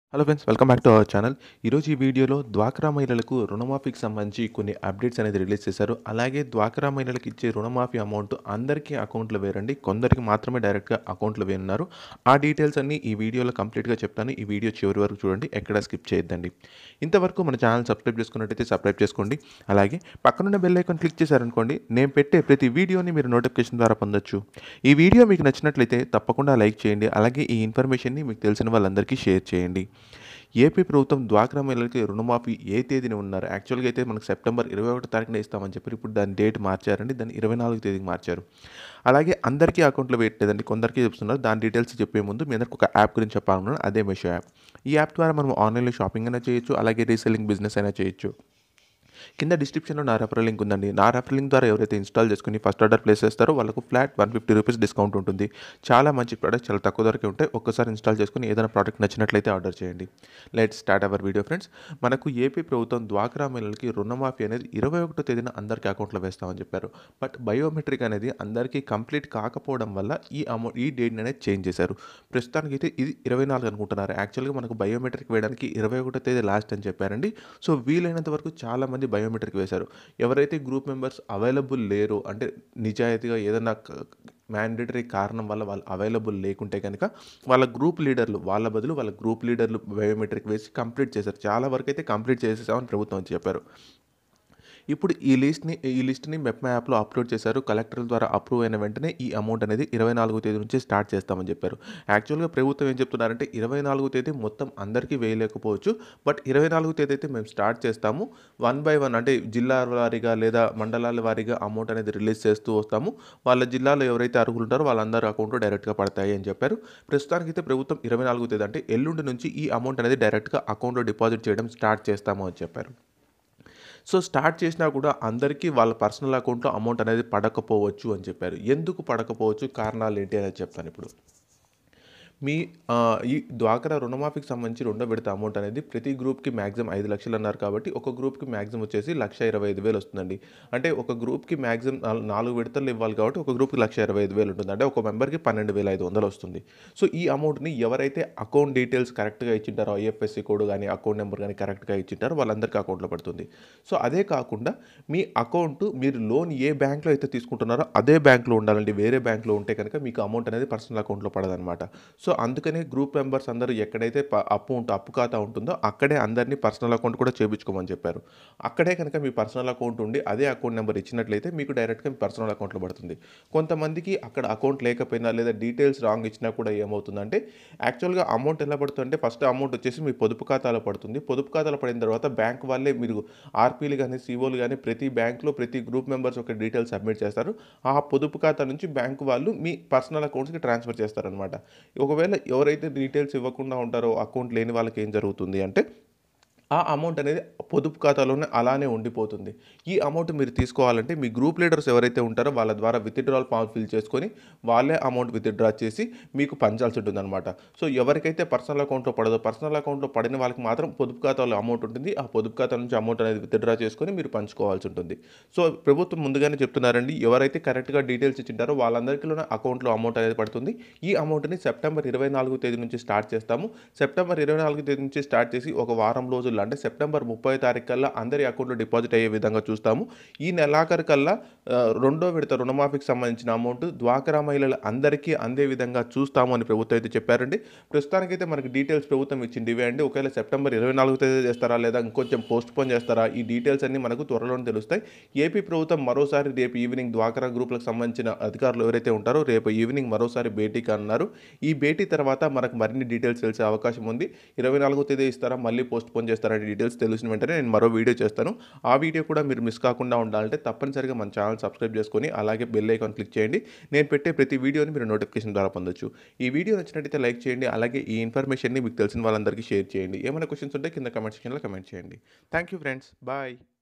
hello friends welcome back to our channel ఈరోజు ఈ వీడియోలో డ్వాక్రా మహిళలకు రుణమాఫీకి సంబంధించి కొన్ని అప్డేట్స్ అనేది రిలీజ్ చేశారు అలాగే డ్వాక్రా మహిళలకు ఇచ్చే రుణమాఫీ అమౌంట్ అందరికీ అకౌంట్లో వేరండి కొందరికి మాత్రమే డైరెక్ట్గా అకౌంట్లో వేరున్నారు ఆ డీటెయిల్స్ అన్ని ఈ వీడియోలో కంప్లీట్గా చెప్తాను ఈ వీడియో చివరి వరకు చూడండి ఎక్కడ స్కిప్ చేయొద్దండి ఇంతవరకు మన ఛానల్ సబ్స్క్రైబ్ చేసుకున్నట్టయితే సబ్స్క్రైబ్ చేసుకోండి అలాగే పక్కనున్న బెల్ ఐకాన్ క్లిక్ చేశారనుకోండి నేను పెట్టే ప్రతి వీడియోని మీరు నోటిఫికేషన్ ద్వారా పొందొచ్చు ఈ వీడియో మీకు నచ్చినట్లయితే తప్పకుండా లైక్ చేయండి అలాగే ఈ ఇన్ఫర్మేషన్ని మీకు తెలిసిన వాళ్ళందరికీ షేర్ చేయండి ఏపీ ప్రభుత్వం డ్వాక్రా మహిళలకి రుణమాఫీ ఏ తేదీన ఉన్నారు యాక్చువల్గా అయితే మనకు సెప్టెంబర్ ఇరవై ఒకటో తారీఖున ఇస్తామని చెప్పి ఇప్పుడు దాని డేట్ మార్చారండి దాన్ని ఇరవై నాలుగు తేదీకి మార్చారు అలాగే అందరికీ అకౌంట్లో వేయట్లేదండి కొందరికి చెప్తున్నారు దాని డీటెయిల్స్ చెప్పే ముందు మీ అందరికి ఒక యాప్ గురించి చెప్పాలన్నాను అదే మీషో యాప్ ఈ యాప్ ద్వారా మనం ఆన్లైన్లో షాపింగ్ అయినా చేయొచ్చు అలాగే రీసెల్లింగ్ బిజినెస్ అయినా చేయొచ్చు కింద డిస్క్రిప్షన్లో నా రెఫరల్ లింక్ ఉందండి నా రెఫరల్ లింక్ ద్వారా ఎవరైతే ఇన్స్టాల్ చేసుకుని ఫస్ట్ ఆర్డర్ ప్లేస్ చేస్తారో వాళ్ళకు flat one fifty rupees discount ఉంటుంది చాలా మంచి ప్రోడక్ట్ చాలా తక్కువ ధరకే ఉంటాయి ఒక్కసారి ఇన్స్టాల్ చేసుకుని ఏదైనా ప్రోడక్ట్ నచ్చినట్లయితే ఆర్డర్ చేయండి let start our video friends మనకు ఏపీ ప్రభుత్వం డ్వాక్రా మహిళలకి రుణమాఫీ అనేది ఇరవై ఒకటో తేదీన అందరికీ అకౌంట్లో వేస్తామని చెప్పారు బట్ బయోమెట్రిక్ అనేది అందరికీ కంప్లీట్ కాకపోవడం వల్ల ఈ అమౌంట్ ఈ డేట్ అనేది చేంజ్ చేశారు ప్రస్తుతానికి అయితే ఇది ఇరవై నాలుగు అనుకుంటున్నారు యాక్చువల్గా మనకు బయోమెట్రిక్ వేయడానికి ఇరవై ఒకటో తేదీ లాస్ట్ అని చెప్పారండి సో వీలైనంత వరకు చాలామంది బయోమెట్రిక్ వేశారు ఎవరైతే గ్రూప్ మెంబర్స్ అవైలబుల్ లేరు అంటే నిజాయితీగా ఏదైనా మ్యాండేటరీ కారణం వల్ల వాళ్ళు అవైలబుల్ లేకుంటే కనుక వాళ్ళ గ్రూప్ లీడర్లు వాళ్ళ బదులు వాళ్ళ గ్రూప్ లీడర్లు బయోమెట్రిక్ వేసి కంప్లీట్ చేశారు చాలా వరకు అయితే కంప్లీట్ చేసేసామని ప్రభుత్వం చెప్పారు ఇప్పుడు ఈ లిస్ట్ని ఈ లిస్ట్ని మెప్మా యాప్లో అప్లోడ్ చేశారు కలెక్టర్ ద్వారా అప్రూవ్ అయిన వెంటనే ఈ అమౌంట్ అనేది ఇరవై నాలుగో తేదీ నుంచి స్టార్ట్ చేస్తామని చెప్పారు యాక్చువల్గా ప్రభుత్వం ఏం చెప్తున్నారంటే ఇరవై నాలుగో తేదీ మొత్తం అందరికీ వేయలేకపోవచ్చు బట్ ఇరవై నాలుగో తేదీ అయితే మేము స్టార్ట్ చేస్తాము వన్ బై వన్ అంటే జిల్లా వారీగా లేదా మండలాల వారీగా అమౌంట్ అనేది రిలీజ్ చేస్తూ వస్తాము వాళ్ళ జిల్లాలో ఎవరైతే అర్హులు ఉంటారో వాళ్ళందరూ అకౌంట్లో డైరెక్ట్గా పడతాయి అని చెప్పారు ప్రస్తుతానికి అయితే ప్రభుత్వం ఇరవై నాలుగో తేదీ అంటే ఎల్లుండి నుంచి ఈ అమౌంట్ అనేది డైరెక్ట్గా అకౌంట్లో డిపాజిట్ చేయడం స్టార్ట్ చేస్తాము అని చెప్పారు సో స్టార్ట్ చేసినా కూడా అందరికీ వాళ్ళ పర్సనల్ అకౌంట్లో అమౌంట్ అనేది పడకపోవచ్చు అని చెప్పారు ఎందుకు పడకపోవచ్చు కారణాలు ఏంటి అనేది చెప్తాను ఇప్పుడు మీ ఆ, ఈ డ్వాక్రా రుణమాఫీకి సంబంధించి రెండో విడత అమౌంట్ అనేది ప్రతి గ్రూప్కి మ్యాక్సిమం ఐదు లక్షలు అన్నారు కాబట్టి ఒక గ్రూప్కి మ్యాక్సిమం వచ్చేసి లక్ష ఇరవై ఐదు వేలు వస్తుందండి అంటే ఒక గ్రూప్కి మ్యాక్సిమం నాల్- నాలుగు విడతలు ఇవ్వాలి కాబట్టి ఒక గ్రూప్కి లక్ష ఇరవై ఐదు వేలు ఉంటుంది అంటే ఒక మెంబర్కి పన్నెండు వేల ఐదు వందలు వస్తుంది సో ఈ అమౌంట్ని ఎవరైతే అకౌంట్ డీటెయిల్స్ కరెక్ట్గా ఇచ్చింటారో ఐఎఫ్ఎస్సి కోడ్ కానీ అకౌంట్ నెంబర్ కానీ కరెక్ట్గా ఇచ్చింటారో వాళ్ళందరికీ అకౌంట్లో పడుతుంది సో అదే కాకుండా మీ అకౌంట్ మీరు లోన్ ఏ బ్యాంక్లో అయితే తీసుకుంటున్నారో అదే బ్యాంక్లో ఉండాలండి వేరే బ్యాంక్లో ఉంటే కనుక మీకు అమౌంట్ అనేది పర్సనల్ అకౌంట్లో పడదనమాట సో అందుకనే గ్రూప్ మెంబర్స్ అందరూ ఎక్కడైతే ప- అప్పు ఉంటో అప్పు ఖాతా ఉంటుందో అక్కడే అందరినీ పర్సనల్ అకౌంట్ కూడా చేయించుకోమని చెప్పారు అక్కడే కనుక మీ పర్సనల్ అకౌంట్ ఉండి అదే అకౌంట్ నెంబర్ ఇచ్చినట్లయితే మీకు డైరెక్ట్గా మీ పర్సనల్ అకౌంట్లో పడుతుంది కొంతమందికి అక్కడ అకౌంట్ లేకపోయినా లేదా డీటెయిల్స్ రాంగ్ ఇచ్చినా కూడా ఏమవుతుందంటే యాక్చువల్గా అమౌంట్ ఎలా పడుతుందంటే ఫస్ట్ అమౌంట్ వచ్చేసి మీ పొదుపు ఖాతాలో పడుతుంది పొదుపు ఖాతాలో పడిన తర్వాత బ్యాంక్ వాళ్ళే మీరు ఆర్పీలు కానీ సిఓలు కానీ ప్రతి బ్యాంక్లో ప్రతి గ్రూప్ మెంబర్స్ ఒక డీటెయిల్స్ సబ్మిట్ చేస్తారు ఆ పొదుపు ఖాతా నుంచి బ్యాంక్ వాళ్ళు మీ పర్సనల్ అకౌంట్స్కి ట్రాన్స్ఫర్ చేస్తారనమాట ఒకవేళ ఎవరైతే డీటెయిల్స్ ఇవ్వకుండా ఉంటారో అకౌంట్ లేని వాళ్ళకి ఏం జరుగుతుంది అంటే ఆ అమౌంట్ అనేది పొదుపు ఖాతాలోనే అలానే ఉండిపోతుంది ఈ అమౌంట్ మీరు తీసుకోవాలంటే మీ గ్రూప్ లీడర్స్ ఎవరైతే ఉంటారో వాళ్ళ ద్వారా విత్డ్రాల్ ఫామ్ ఫిల్ చేసుకొని వాళ్ళే అమౌంట్ విత్డ్రా చేసి మీకు పంచాల్సి ఉంటుంది అనమాట సో ఎవరికైతే పర్సనల్ అకౌంట్లో పడదో పర్సనల్ అకౌంట్లో పడిన వాళ్ళకి మాత్రం పొదుపు ఖాతాలో అమౌంట్ ఉంటుంది ఆ పొదుపు ఖాతా నుంచి అమౌంట్ అనేది విత్డ్రా చేసుకొని మీరు పంచుకోవాల్సి ఉంటుంది సో ప్రభుత్వం ముందుగానే చెప్తున్నారండి ఎవరైతే కరెక్ట్గా డీటెయిల్స్ ఇచ్చింటారో వాళ్ళందరికీలోనే అకౌంట్లో అమౌంట్ అనేది పడుతుంది ఈ అమౌంట్ని సెప్టెంబర్ ఇరవై నాలుగు తేదీ నుంచి స్టార్ట్ చేస్తాము సెప్టెంబర్ ఇరవై నాలుగు తేదీ నుంచి స్టార్ట్ చేసి ఒక వారం రోజుల్లో అంటే సెప్టెంబర్ ముప్పై తారీఖు కల్లా అందరి అకౌంట్లో డిపాజిట్ అయ్యే విధంగా చూస్తాము ఈ నెలాఖరు కల్లా ఆ, రెండో విడత రుణమాఫీకి సంబంధించిన అమౌంట్ డ్వాక్రా మహిళలు అందరికీ అందే విధంగా చూస్తాము అని ప్రభుత్వం అయితే చెప్పారండి ప్రస్తుతానికైతే మనకి డీటెయిల్స్ ప్రభుత్వం ఇచ్చింది ఇవే అండి ఒకవేళ సెప్టెంబర్ ఇరవై నాలుగు తేదీ చేస్తారా లేదా ఇంకొంచెం పోస్ట్ పోన్ చేస్తారా ఈ డీటెయిల్స్ అన్ని మనకు త్వరలోనే తెలుస్తాయి ఏపీ ప్రభుత్వం మరోసారి రేపు ఈవినింగ్ డ్వాక్రా గ్రూపులకు సంబంధించిన అధికారులు ఎవరైతే ఉంటారో రేపు ఈవినింగ్ మరోసారి భేటీకి అన్నారు ఈ భేటీ తర్వాత మనకు మరిన్ని డీటెయిల్స్ తెలిసే అవకాశం ఉంది ఇరవై నాలుగో తేదీ ఇస్తారా మళ్ళీ పోస్ట్ పోన్ చేస్తారా అనే డీటెయిల్స్ తెలిసిన వెంటనే నేను మరో వీడియో చేస్తాను ఆ వీడియో కూడా మీరు మిస్ కాకుండా ఉండాలంటే తప్పనిసరిగా మన ఛానల్ సబ్స్క్రైబ్ చేసుకొని అలాగే బెల్ ఐకాన్ క్లిక్ చేయండి నేను పెట్టే ప్రతి వీడియోని మీరు నోటిఫికేషన్ ద్వారా పొందొచ్చు ఈ వీడియో నచ్చినట్టయితే లైక్ చేయండి అలాగే ఈ ఇన్ఫర్మేషన్ని మీకు తెలిసిన వాళ్ళందరికీ షేర్ చేయండి ఏమైనా క్వశ్చన్స్ ఉంటే కింద కమెంట్ సెక్షన్లో కమెంట్ చేయండి థ్యాంక్ యూ ఫ్రెండ్స్ బాయ్